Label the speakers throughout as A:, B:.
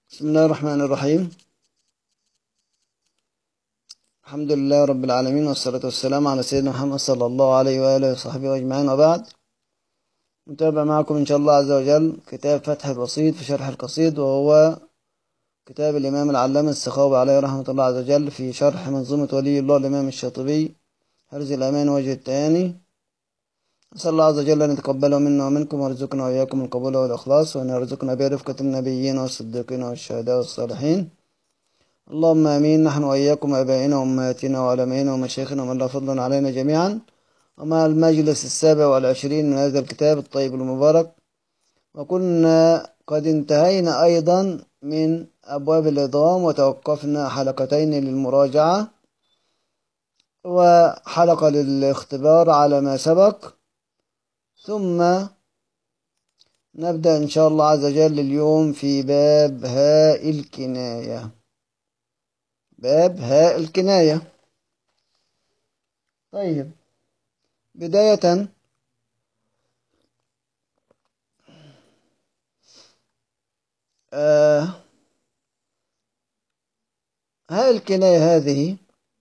A: بسم الله الرحمن الرحيم الحمد لله رب العالمين والصلاة والسلام على سيدنا محمد صلى الله عليه وآله وصحبه أجمعين وبعد نتابع معكم إن شاء الله عز وجل كتاب فتح البسيط في شرح القصيد وهو كتاب الإمام العلامة السخاوي عليه رحمة الله عز وجل في شرح منظومة ولي الله الإمام الشاطبي حرز الأمان وجه التاني نسأل الله عز وجل أن يتقبله منا ومنكم ويرزقنا وإياكم القبول والإخلاص وأن يرزقنا برفقة النبيين والصديقين والشهداء والصالحين اللهم آمين نحن وإياكم آبائنا وأمهاتنا وعلمائنا ومشايخنا ومن لا فضل علينا جميعا ومع المجلس السابع والعشرين من هذا الكتاب الطيب المبارك وكنا قد انتهينا أيضا من أبواب الإضغام وتوقفنا حلقتين للمراجعة وحلقة للاختبار على ما سبق ثم نبدأ إن شاء الله عز وجل اليوم في باب هاء الكناية باب هاء الكناية طيب بداية آه هاء الكناية هذه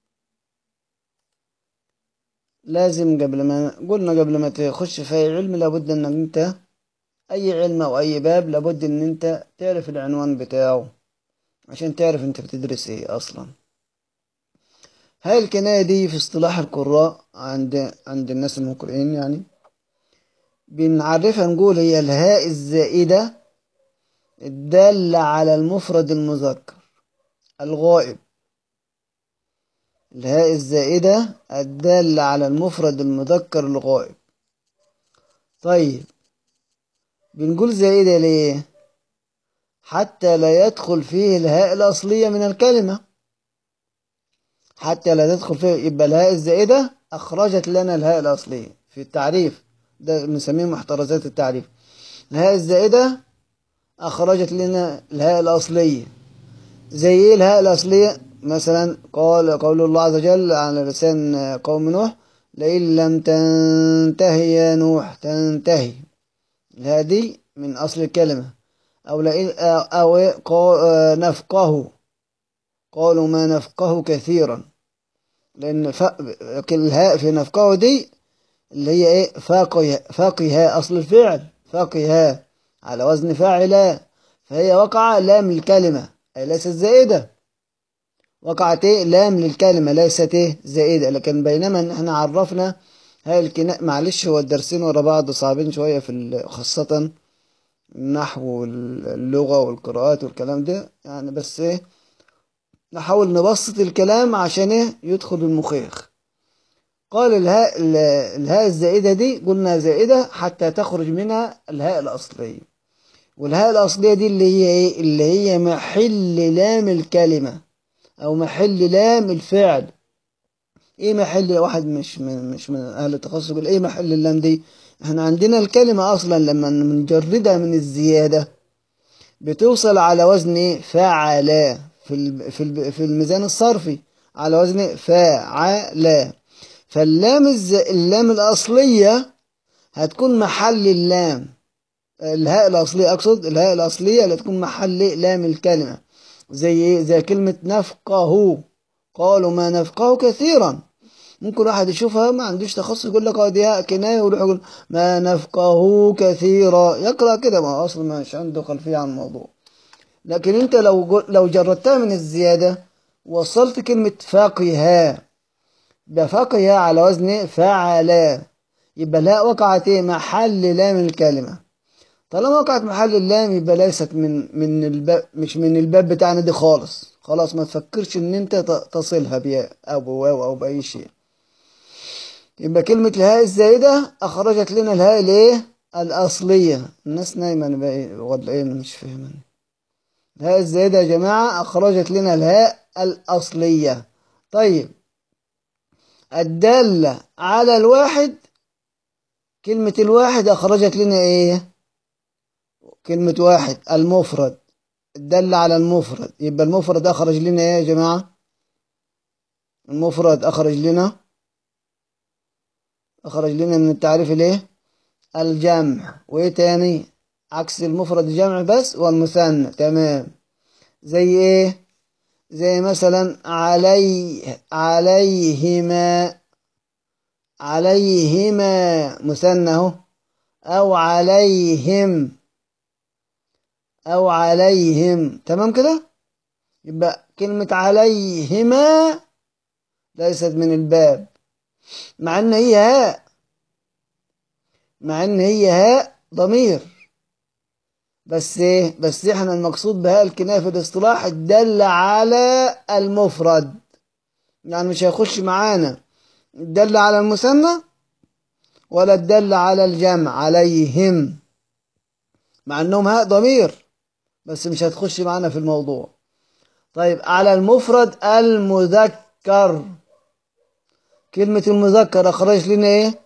A: لازم قبل ما قلنا قبل ما تخش في أي علم لابد ان انت اي علم او اي باب لابد ان انت تعرف العنوان بتاعه عشان تعرف انت بتدرس ايه اصلا هاي الكناية دي في اصطلاح القراء عند عند الناس المقرئين يعني بنعرفها نقول هي الهاء الزائدة الدالة على المفرد المذكر الغائب الهاء الزائدة الدالة على المفرد المذكر الغائب طيب بنقول زائدة ليه حتى لا يدخل فيه الهاء الأصلية من الكلمة حتى لا تدخل فيه يبقى الهاء الزائدة أخرجت لنا الهاء الأصلية في التعريف ده بنسميه محترزات التعريف الهاء الزائدة أخرجت لنا الهاء الأصلية زي إيه الهاء الأصلية مثلا قال قول الله عز وجل على لسان قوم نوح لئن لم تنتهي يا نوح تنتهي هذه من أصل الكلمة أو لئن أو نفقه قالوا ما نفقه كثيرا لأن الهاء في نفقه دي اللي هي إيه فاقه فاقها أصل الفعل فاقها على وزن فاعلا فهي وقع لام الكلمة أي ليست زائدة وقعت ايه لام للكلمة ليست ايه زائدة لكن بينما ان احنا عرفنا هاي الكناء معلش هو الدرسين ورا بعض صعبين شوية في خاصة النحو واللغة والقراءات والكلام ده يعني بس ايه نحاول نبسط الكلام عشان ايه يدخل المخيخ قال الهاء الهاء الزائدة دي قلنا زائدة حتى تخرج منها الهاء الأصلية والهاء الأصلية دي اللي هي ايه اللي هي محل لام الكلمة او محل لام الفعل ايه محل واحد مش من مش من اهل التخصص يقول ايه محل اللام دي احنا عندنا الكلمة اصلا لما نجردها من الزيادة بتوصل على وزن فعلا في في في الميزان الصرفي على وزن فاعلا فاللام الز... اللام الاصلية هتكون محل اللام الهاء الاصلية اقصد الهاء الاصلية اللي تكون محل لام الكلمة زي ايه زي كلمة نفقه قالوا ما نفقه كثيرا ممكن واحد يشوفها ما عندوش تخصص يقول لك اه دي كناية ويروح يقول ما نفقه كثيرا يقرأ كده ما اصلا مش عنده خلفية عن الموضوع لكن انت لو لو جردتها من الزيادة وصلت كلمة فقها بفقها على وزن فعلا يبقى لا وقعت ايه محل لام الكلمة طالما وقعت محل اللام يبقى ليست من من الباب مش من الباب بتاعنا دي خالص خلاص ما تفكرش ان انت تصلها بياء او بواو او باي شيء يبقى كلمة الهاء الزائدة اخرجت لنا الهاء الايه الاصلية الناس نايمة انا بقى ولا ايه مش فاهم الهاء الزائدة يا جماعة اخرجت لنا الهاء الاصلية طيب الدالة على الواحد كلمة الواحد اخرجت لنا ايه كلمة واحد المفرد دل على المفرد يبقى المفرد أخرج لنا إيه يا جماعة المفرد أخرج لنا أخرج لنا من التعريف الإيه الجمع وإيه تاني عكس المفرد الجمع بس والمثنى تمام زي ايه زي مثلا علي عليهما عليهما مثنى اهو او عليهم او عليهم تمام كده يبقى كلمة عليهما ليست من الباب مع ان هي هاء مع ان هي هاء ضمير بس ايه بس احنا المقصود بهاء الكناية في الاصطلاح الدل على المفرد يعني مش هيخش معانا الدل على المثنى ولا الدل على الجمع عليهم مع انهم هاء ضمير بس مش هتخش معانا في الموضوع طيب على المفرد المذكر كلمة المذكر أخرج لنا إيه؟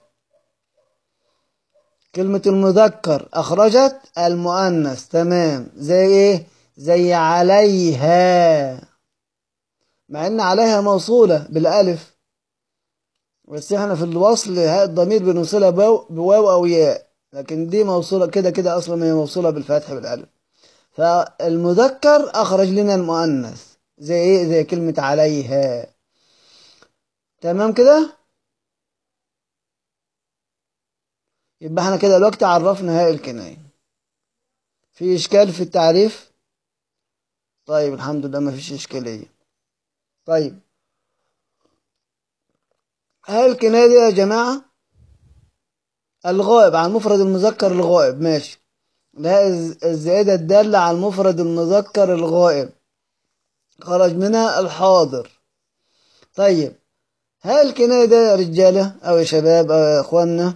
A: كلمة المذكر أخرجت المؤنث تمام زي إيه؟ زي عليها مع إن عليها موصولة بالألف بس إحنا في الوصل هاء الضمير بنوصلها بواو أو ياء لكن دي موصولة كده كده أصلا هي موصولة بالفتح بالألف فالمذكر أخرج لنا المؤنث زي إيه؟ زي كلمة عليها تمام كده يبقى احنا كده الوقت عرفنا هاء الكناية في إشكال في التعريف طيب الحمد لله ما فيش إشكالية طيب هاء الكناية دي يا جماعة الغائب عن مفرد المذكر الغائب ماشي الهاء الزائدة الدالة على المفرد المذكر الغائب خرج منها الحاضر طيب هاء الكناية ده يا رجالة أو يا شباب أو يا إخواننا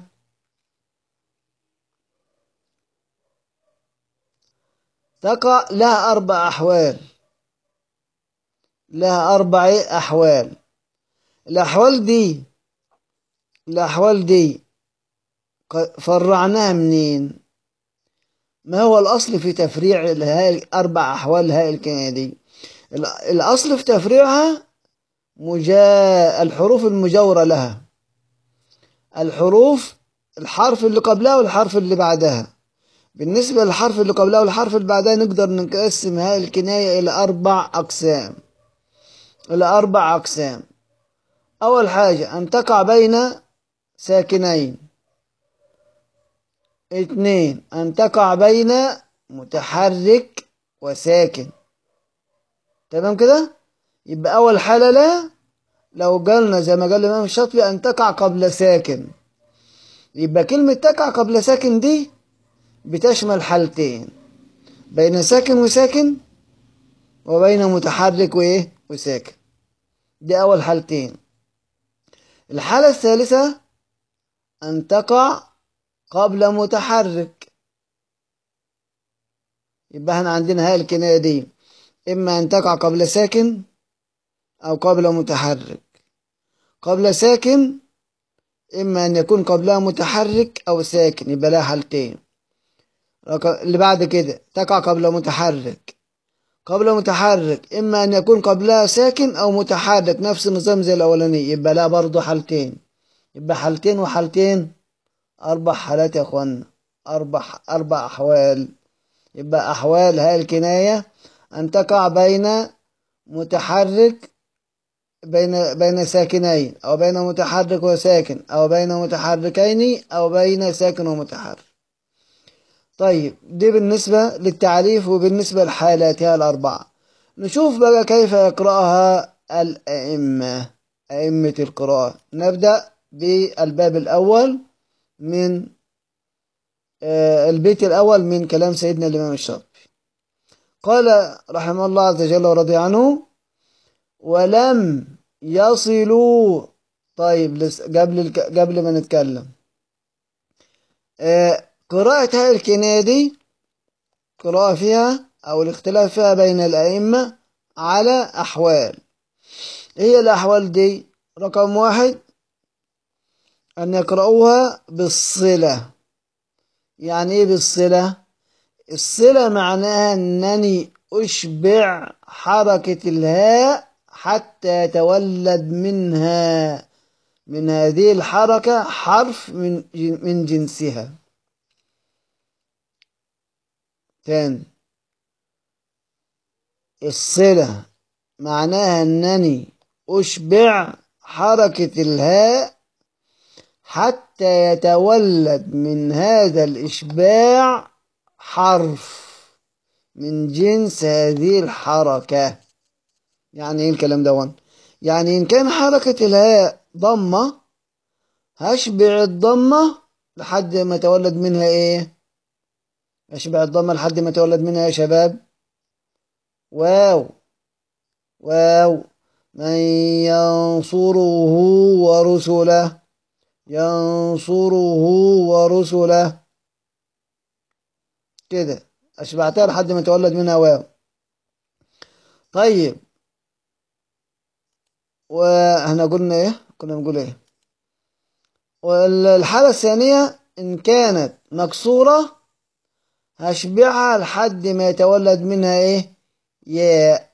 A: تقع لها أربع أحوال لها أربع أحوال الأحوال دي الأحوال دي فرعناها منين ما هو الأصل في تفريع هاي أربع أحوال هاي الكناية دي الأصل في تفريعها مجا... الحروف المجاورة لها الحروف الحرف اللي قبلها والحرف اللي بعدها بالنسبة للحرف اللي قبلها والحرف اللي بعدها نقدر نقسم هاي الكناية إلى أربع أقسام إلى أربع أقسام أول حاجة أن تقع بين ساكنين اثنين أن تقع بين متحرك وساكن تمام كده يبقى أول حالة لا لو قالنا زي ما قال الإمام الشاطبي أن تقع قبل ساكن يبقى كلمة تقع قبل ساكن دي بتشمل حالتين بين ساكن وساكن وبين متحرك وإيه وساكن دي أول حالتين الحالة الثالثة أن تقع قبل متحرك يبقى احنا عندنا هاي الكناية دي إما أن تقع قبل ساكن أو قبل متحرك قبل ساكن إما أن يكون قبلها متحرك أو ساكن يبقى لها حالتين اللي بعد كده تقع قبل متحرك قبل متحرك إما أن يكون قبلها ساكن أو متحرك نفس النظام زي الأولاني يبقى لها برضه حالتين يبقى حالتين وحالتين أربع حالات يا أخوانا أربع أربع أحوال يبقى أحوال هاي الكناية أن تقع بين متحرك بين بين ساكنين أو بين متحرك وساكن أو بين متحركين أو بين ساكن ومتحرك طيب دي بالنسبة للتعريف وبالنسبة لحالاتها الأربعة نشوف بقى كيف يقرأها الأئمة أئمة القراءة نبدأ بالباب الأول من البيت الأول من كلام سيدنا الإمام الشافعي قال رحمه الله عز وجل ورضي عنه ولم يصلوا طيب قبل قبل ما نتكلم قراءة هاي الكناية دي قراءة فيها أو الاختلاف فيها بين الأئمة على أحوال هي الأحوال دي رقم واحد أن يقرأوها بالصلة يعني إيه بالصلة؟ الصلة معناها أنني أشبع حركة الهاء حتى يتولد منها من هذه الحركة حرف من من جنسها تاني الصلة معناها أنني أشبع حركة الهاء حتى يتولد من هذا الإشباع حرف من جنس هذه الحركة يعني ايه الكلام ده يعني إن كان حركة الهاء ضمة هشبع الضمة لحد ما يتولد منها ايه هشبع الضمة لحد ما يتولد منها يا شباب واو واو من ينصره ورسله ينصره ورسله كده أشبعتها لحد ما تولد منها واو طيب واحنا قلنا ايه كنا بنقول ايه والحالة الثانية إن كانت مكسورة هشبعها لحد ما يتولد منها ايه ياء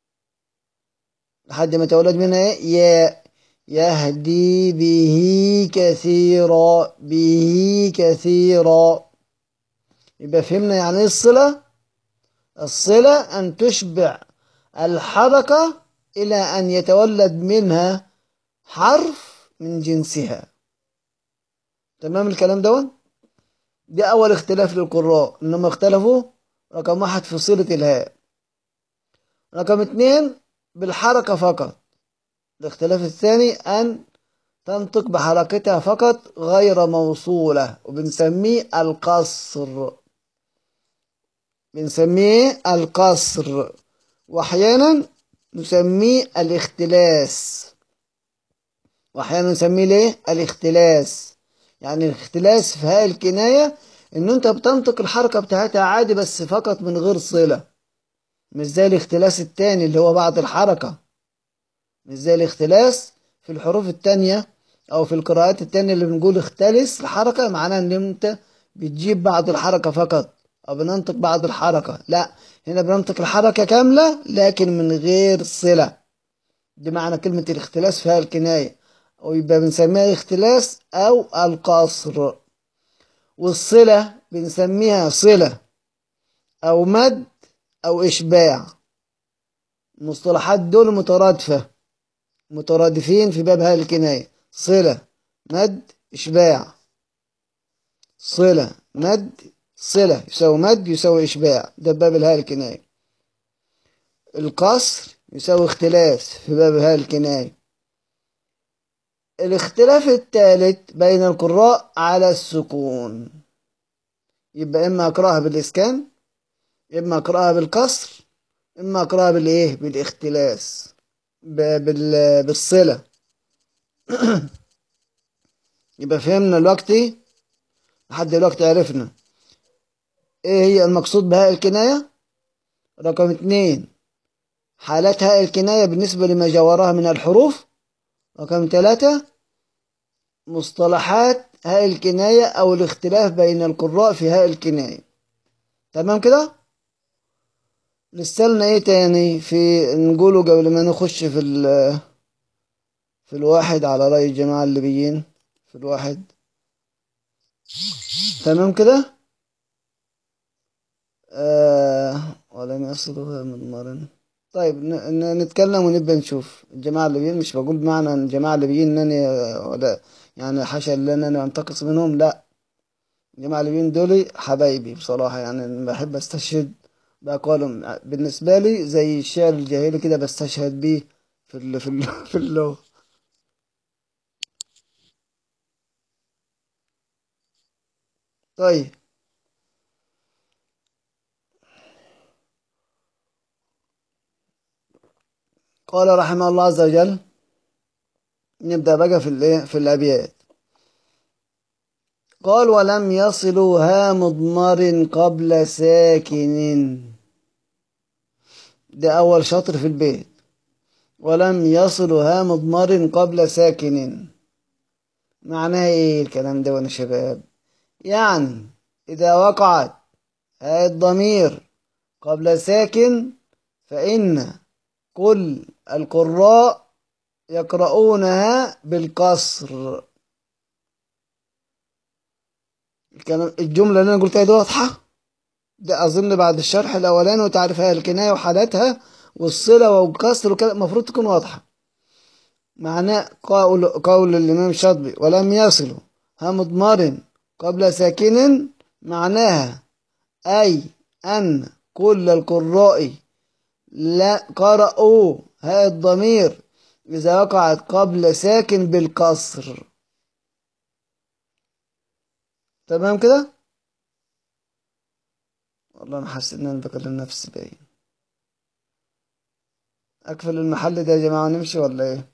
A: لحد ما يتولد منها ايه ياء يهدي به كثيرا به كثيرا يبقى فهمنا يعني ايه الصلة الصلة أن تشبع الحركة إلى أن يتولد منها حرف من جنسها تمام الكلام ده دي أول اختلاف للقراء إنهم اختلفوا رقم واحد في صلة الهاء رقم اتنين بالحركة فقط الاختلاف الثاني أن تنطق بحركتها فقط غير موصولة وبنسميه القصر بنسميه القصر وأحيانا نسميه الاختلاس وأحيانا نسميه ليه الاختلاس يعني الاختلاس في هاء الكناية إن أنت بتنطق الحركة بتاعتها عادي بس فقط من غير صلة مش زي الاختلاس التاني اللي هو بعد الحركة مش زي الاختلاس في الحروف التانية أو في القراءات التانية اللي بنقول اختلس الحركة معناها إن أنت بتجيب بعض الحركة فقط أو بننطق بعض الحركة لا هنا بننطق الحركة كاملة لكن من غير صلة دي معنى كلمة الاختلاس في الكناية أو يبقى بنسميها اختلاس أو القصر والصلة بنسميها صلة أو مد أو إشباع المصطلحات دول مترادفة مترادفين في باب هذه الكناية صلة مد إشباع صلة مد صلة يساوي مد يساوي إشباع ده باب الهاء الكناية القصر يساوي اختلاس في باب الهاء الكناية الاختلاف الثالث بين القراء على السكون يبقى إما أقرأها بالإسكان إما أقرأها بالكسر إما أقرأها بالإيه بالاختلاس بال... بالصلة يبقى فهمنا دلوقتي لحد دلوقتي عرفنا ايه هي المقصود بهاء الكناية رقم اتنين حالات هاء الكناية بالنسبة لما جاورها من الحروف رقم ثلاثة مصطلحات هاء الكناية أو الاختلاف بين القراء في هاء الكناية تمام كده لسه ايه تاني في نقوله قبل ما نخش في ال في الواحد على رأي الجماعة الليبيين في الواحد تمام كده آه ولم يصلها من مرن طيب نتكلم ونبقى نشوف الجماعة الليبيين مش بقول بمعنى ان الجماعة الليبيين انني ولا يعني حاشا ان انا انتقص منهم لا الجماعة الليبيين دول حبايبي بصراحة يعني بحب استشهد بأقوالهم بالنسبة لي زي الشعر الجاهلي كده بستشهد بيه في ال في ال في اللغة طيب قال رحمه الله عز وجل نبدأ بقى في الايه في الأبيات قال ولم يصلوا ها مضمر قبل ساكن ده أول شطر في البيت ولم يصلوا ها مضمر قبل ساكن معناها ايه الكلام ده وانا شباب يعني إذا وقعت هاء الضمير قبل ساكن فإن كل القراء يقرؤونها بالكسر الجملة اللي أنا قلتها دي واضحة ده أظن بعد الشرح الأولاني وتعرفها الكناية وحالاتها والصلة والكسر وكده المفروض تكون واضحة معناه قول, قول الإمام الشاطبي ولم يصلوا همضمر قبل ساكن معناها أي أن كل القراء لا قرأوا هاء الضمير إذا وقعت قبل ساكن بالكسر تمام كده والله انا حسيت ان انا بكلم نفسي باين اقفل المحل ده يا جماعه ونمشي ولا ايه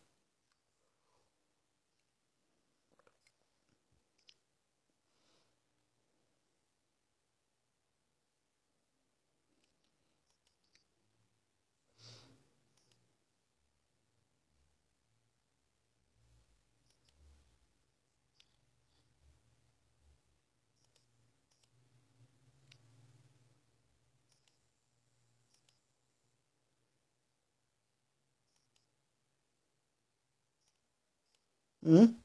A: أمم؟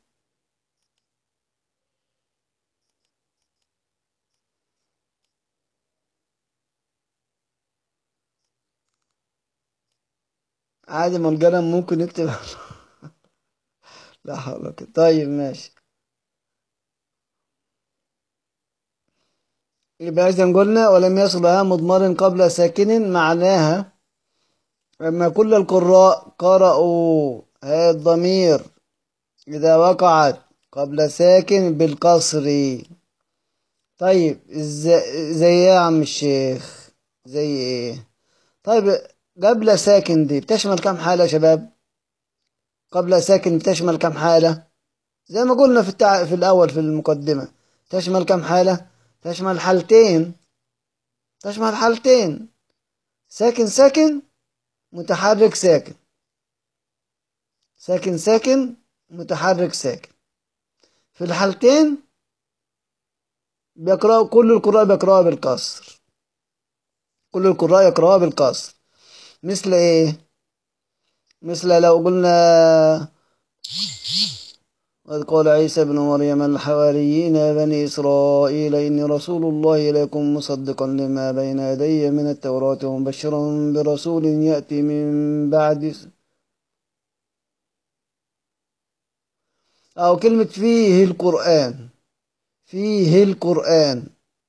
A: عادي ما القلم ممكن يكتب لا حول ولا قوة طيب ماشي يبقى إذا قلنا ولم يصلها مضمر قبل ساكن معناها أما كل القراء قرأوا هذا الضمير إذا وقعت قبل ساكن بالقصر طيب إز- زي إيه يا عم الشيخ زي ايه طيب قبل ساكن دي بتشمل كم حالة يا شباب قبل ساكن بتشمل كم حالة زي ما قلنا في التع... في الأول في المقدمة تشمل كم حالة تشمل حالتين تشمل حالتين ساكن ساكن متحرك ساكن ساكن ساكن متحرك ساكن في الحالتين بيقرأوا كل القراء بيقرأوا بالكسر كل القراء يقرأوا بالكسر مثل ايه مثل لو قلنا وإذ قال عيسى ابن مريم الحواريين يا بني إسرائيل إني رسول الله إليكم مصدقا لما بين يدي من التوراة ومبشرا برسول يأتي من بعد أو كلمة فيه القرآن فيه القرآن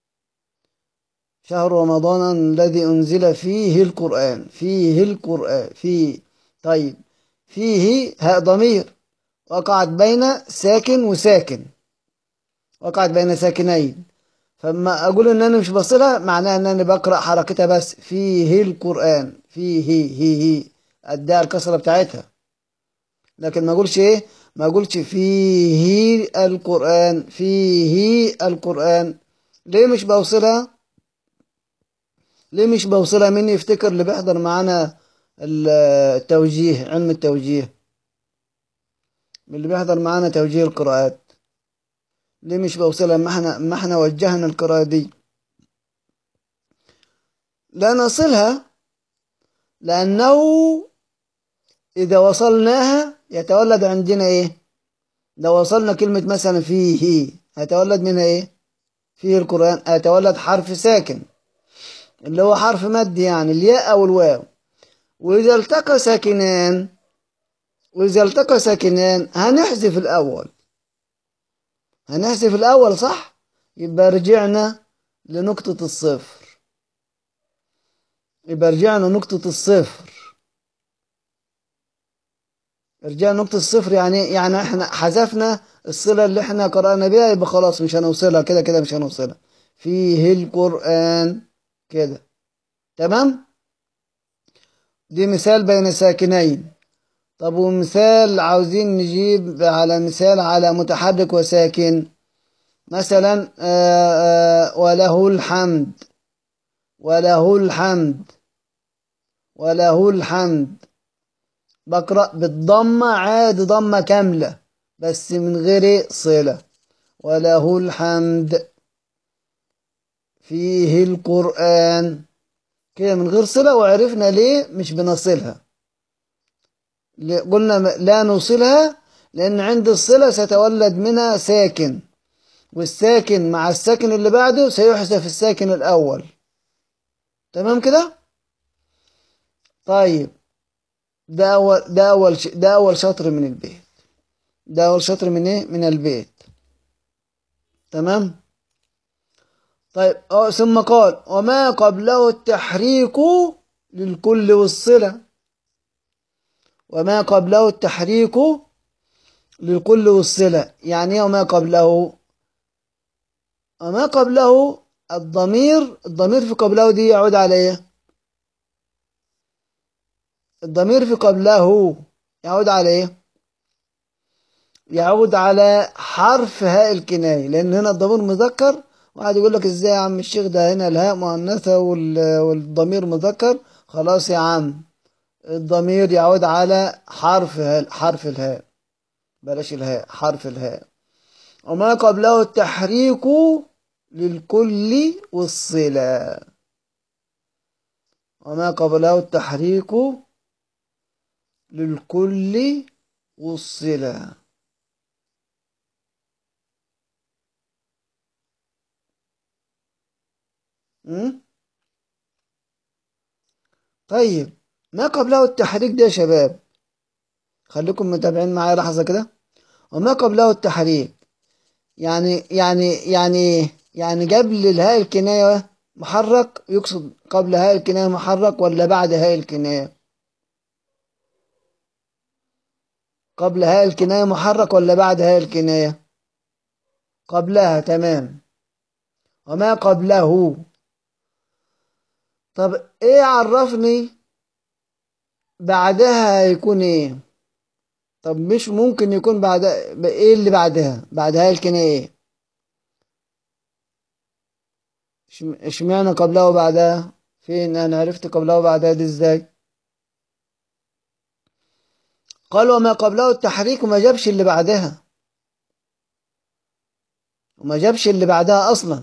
A: شهر رمضان الذي أنزل فيه القرآن فيه القرآن فيه طيب فيه هاء ضمير وقعت بين ساكن وساكن وقعت بين ساكنين فما أقول إن أنا مش بصلها معناها إن أنا بقرأ حركتها بس فيه القرآن فيه هي هي أديها الكسرة بتاعتها لكن ما أقولش إيه ما أقولش فيه القرآن فيه القرآن ليه مش بوصلها ليه مش بوصلها مني يفتكر اللي بيحضر معانا التوجيه علم التوجيه من اللي بيحضر معانا توجيه القراءات ليه مش بوصلها ما احنا ما احنا وجهنا القراءة دي لا نصلها لأنه إذا وصلناها يتولد عندنا إيه لو وصلنا كلمة مثلا فيه هيتولد منها إيه فيه القرآن هيتولد حرف ساكن اللي هو حرف مد يعني الياء أو الواو وإذا التقى ساكنان وإذا التقى ساكنان هنحذف الأول هنحذف الأول صح يبقى رجعنا لنقطة الصفر يبقى رجعنا نقطة الصفر رجعنا نقطة الصفر يعني يعني احنا حذفنا الصلة اللي احنا قرأنا بيها يبقى خلاص مش هنوصلها كده كده مش هنوصلها فيه القرآن كده تمام دي مثال بين ساكنين طب ومثال عاوزين نجيب على مثال على متحرك وساكن مثلا آآ آآ وله الحمد وله الحمد وله الحمد بقرأ بالضمة عاد ضمة كاملة بس من غير صلة وله الحمد فيه القرآن كده من غير صلة وعرفنا ليه مش بنصلها قلنا لا نوصلها لأن عند الصلة ستولد منها ساكن والساكن مع الساكن اللي بعده سيحذف الساكن الأول تمام كده طيب ده أول ده أول ش... ده أول شطر من البيت ده أول شطر من إيه من البيت تمام طيب أه ثم قال وما قبله التحريك للكل والصلة وما قبله التحريك للكل والصلة يعني ايه وما قبله وما قبله الضمير الضمير في قبله دي يعود على ايه الضمير في قبله يعود على ايه يعود على حرف هاء الكناية لأن هنا الضمير مذكر واحد يقول لك ازاي يا عم الشيخ ده هنا الهاء مؤنثة والضمير مذكر خلاص يا عم الضمير يعود على حرف هاء حرف الهاء بلاش الهاء حرف الهاء وما قبله التحريك للكل والصلة وما قبله التحريك للكل والصلة طيب ما قبله التحريك ده يا شباب خليكم متابعين معايا لحظة كده وما قبله التحريك يعني يعني يعني يعني قبل الهاء الكناية محرك يقصد قبل هاء الكناية محرك ولا بعد هاء الكناية قبل هاء الكناية محرك ولا بعد هاء الكناية قبلها تمام وما قبله طب ايه عرفني بعدها هيكون ايه طب مش ممكن يكون بعد ايه اللي بعدها بعدها الكناية ايه اشمعنى قبلها وبعدها فين انا عرفت قبلها وبعدها دي ازاي قال وما قبله التحريك وما جابش اللي بعدها وما جابش اللي بعدها اصلا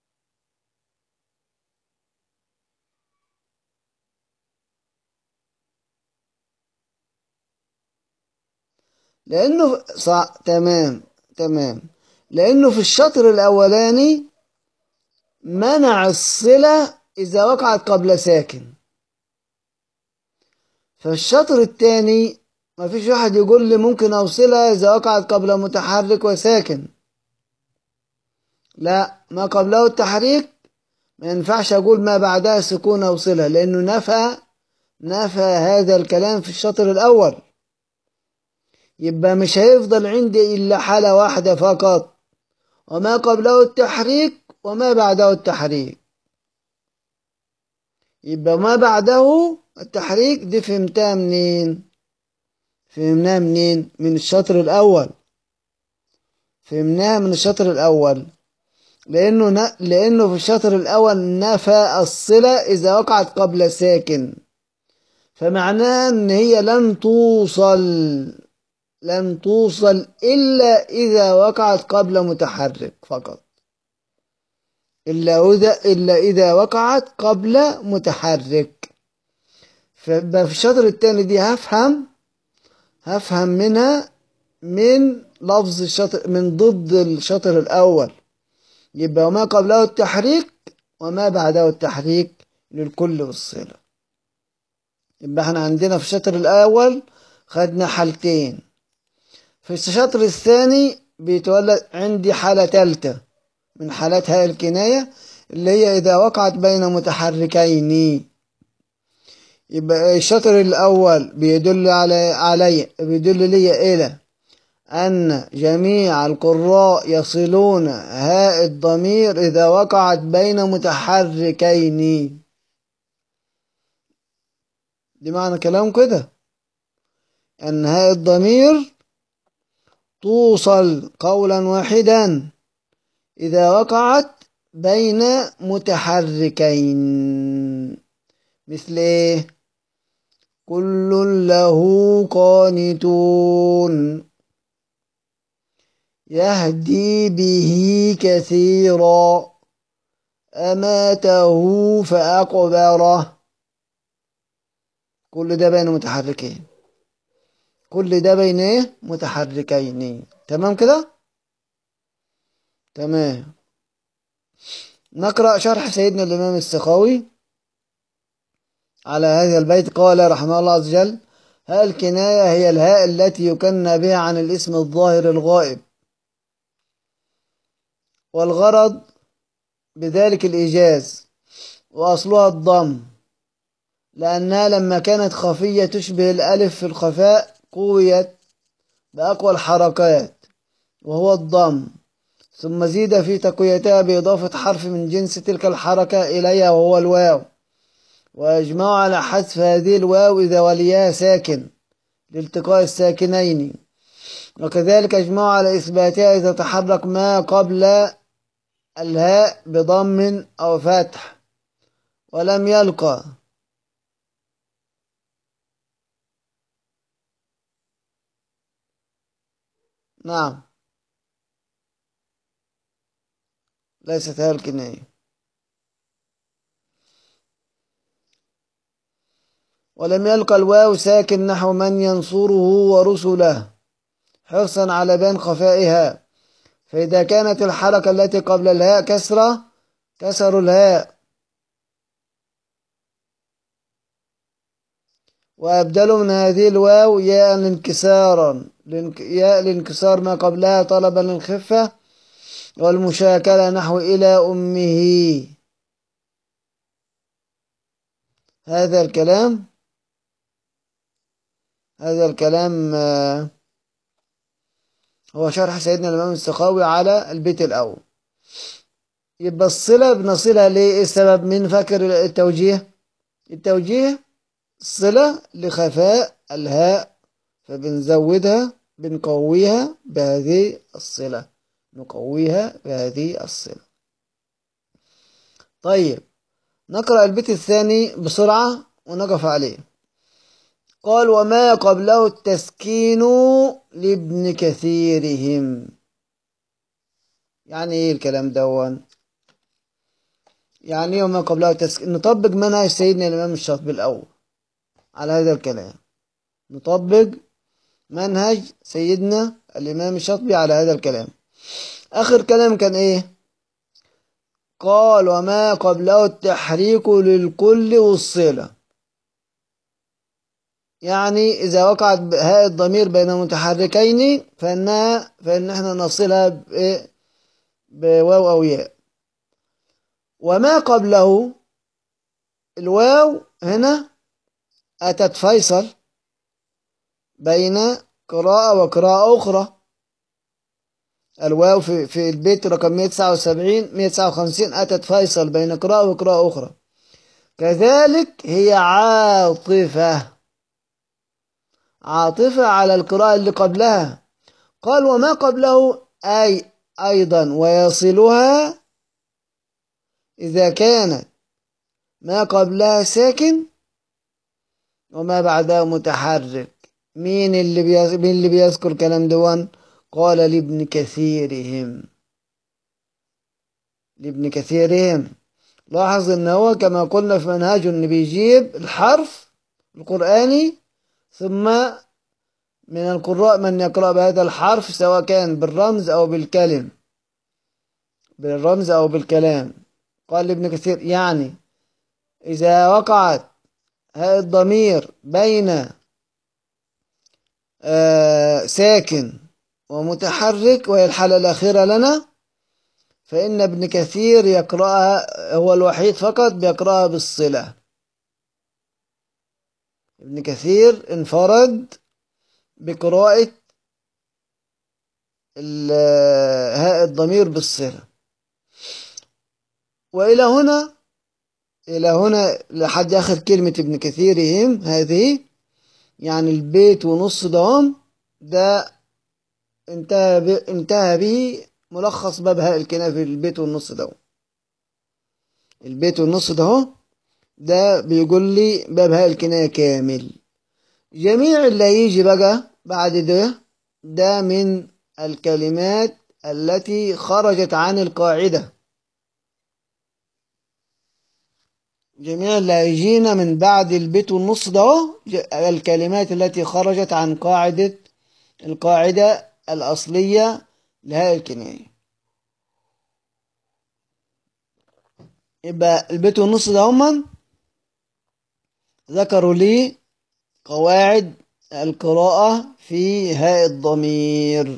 A: لانه صح تمام تمام لانه في الشطر الاولاني منع الصله اذا وقعت قبل ساكن فالشطر الثاني ما فيش واحد يقول لي ممكن اوصلها اذا وقعت قبل متحرك وساكن لا ما قبله التحريك ما ينفعش اقول ما بعدها سكون اوصلها لانه نفى نفى هذا الكلام في الشطر الاول يبقى مش هيفضل عندي إلا حالة واحدة فقط وما قبله التحريك وما بعده التحريك يبقى ما بعده التحريك دي فهمتها منين فهمناها منين من الشطر الأول فهمناها من الشطر الأول لأنه ن... لأنه في الشطر الأول نفى الصلة إذا وقعت قبل ساكن فمعناه إن هي لن توصل لن توصل إلا إذا وقعت قبل متحرك فقط إلا إذا إلا إذا وقعت قبل متحرك ففي الشطر الثاني دي هفهم هفهم منها من لفظ الشطر من ضد الشطر الأول يبقى وما قبله التحريك وما بعده التحريك للكل والصلة يبقى احنا عندنا في الشطر الأول خدنا حالتين في الشطر الثاني بيتولد عندي حالة ثالثة من حالات هاء الكناية اللي هي إذا وقعت بين متحركين يبقى الشطر الأول بيدل على علي بيدل لي إلى أن جميع القراء يصلون هاء الضمير إذا وقعت بين متحركين دي معنى كلام كده أن هاء الضمير توصل قولا واحدا إذا وقعت بين متحركين مثل إيه كل له قانتون يهدي به كثيرا أماته فأقبره كل ده بين متحركين كل ده بين ايه متحركين تمام كده تمام نقرأ شرح سيدنا الإمام السخاوي على هذا البيت قال رحمه الله عز وجل هاء الكناية هي الهاء التي يكنى بها عن الاسم الظاهر الغائب والغرض بذلك الإيجاز وأصلها الضم لأنها لما كانت خفية تشبه الألف في الخفاء قويت بأقوى الحركات وهو الضم ثم زيد في تقويتها بإضافة حرف من جنس تلك الحركة إليها وهو الواو وأجمعوا على حذف هذه الواو إذا وليها ساكن لالتقاء الساكنين وكذلك أجمعوا على إثباتها إذا تحرك ما قبل الهاء بضم أو فتح ولم يلقى نعم ليست هي الكناية ولم يلقى الواو ساكن نحو من ينصره ورسله حرصا على بين خفائها فإذا كانت الحركة التي قبل الهاء كسرة كسروا الهاء وأبدلوا من هذه الواو ياء انكسارا ياء الانكسار ما قبلها طلبا للخفة والمشاكلة نحو إلى أمه هذا الكلام هذا الكلام هو شرح سيدنا الإمام السخاوي على البيت الأول يبقى الصلة بنصلها ليه إيه السبب من فاكر التوجيه التوجيه صلة لخفاء الهاء فبنزودها بنقويها بهذه الصلة نقويها بهذه الصلة طيب نقرأ البيت الثاني بسرعة ونقف عليه قال وما قبله التسكين لابن كثيرهم يعني ايه الكلام دون يعني ايه وما قبله التسكين نطبق منهج سيدنا الامام الشاطبي الاول على هذا الكلام نطبق منهج سيدنا الامام الشاطبي على هذا الكلام اخر كلام كان ايه قال وما قبله التحريك للكل والصله يعني إذا وقعت هاء الضمير بين متحركين فإنها فإن احنا نصلها بإيه بواو أو ياء وما قبله الواو هنا أتت فيصل بين قراءة وقراءة أخرى الواو في, في البيت رقم 179 159 أتت فيصل بين قراءة وقراءة أخرى كذلك هي عاطفة عاطفة على القراءة اللي قبلها قال وما قبله أي أيضا ويصلها إذا كانت ما قبلها ساكن وما بعدها متحرك مين اللي بيذكر مين اللي بيذكر الكلام دون قال لابن كثيرهم لابن كثيرهم لاحظ ان هو كما قلنا في منهاجه ان بيجيب الحرف القرآني ثم من القراء من يقرأ بهذا الحرف سواء كان بالرمز أو بالكلم بالرمز أو بالكلام قال لابن كثير يعني إذا وقعت هاء الضمير بين آه ساكن ومتحرك وهي الحالة الأخيرة لنا فإن ابن كثير يقرأها هو الوحيد فقط بيقرأها بالصلة ابن كثير انفرد بقراءة هاء الضمير بالصلة وإلى هنا إلى هنا لحد آخر كلمة ابن كثيرهم هذه يعني البيت ونص دهم ده انتهى, ب... انتهى به ملخص باب هاء الكناية في البيت والنص ده البيت والنص ده ده بيقول لي باب هاء الكناية كامل جميع اللي هيجي بقى بعد ده ده من الكلمات التي خرجت عن القاعدة جميع اللي هيجينا من بعد البيت والنص ده الكلمات التي خرجت عن قاعدة القاعدة الأصلية لهاء الكناية يبقى البيت والنص ده هما ذكروا لي قواعد القراءة في هاء الضمير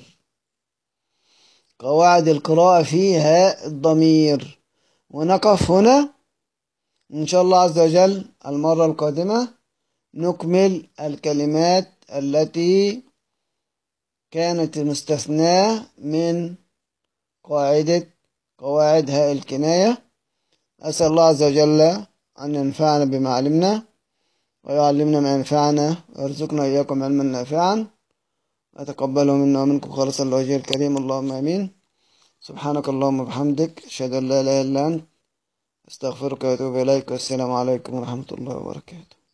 A: قواعد القراءة في هاء الضمير ونقف هنا إن شاء الله عز وجل المرة القادمة نكمل الكلمات التي كانت مستثناة من قاعدة قواعد هاء الكناية أسأل الله عز وجل أن ينفعنا بما علمنا ويعلمنا ما ينفعنا ويرزقنا إياكم علما نافعا ويتقبله منا ومنكم خالصا لوجه الكريم اللهم آمين سبحانك اللهم وبحمدك أشهد أن لا إله إلا أنت أستغفرك وأتوب إليك والسلام عليكم ورحمة الله وبركاته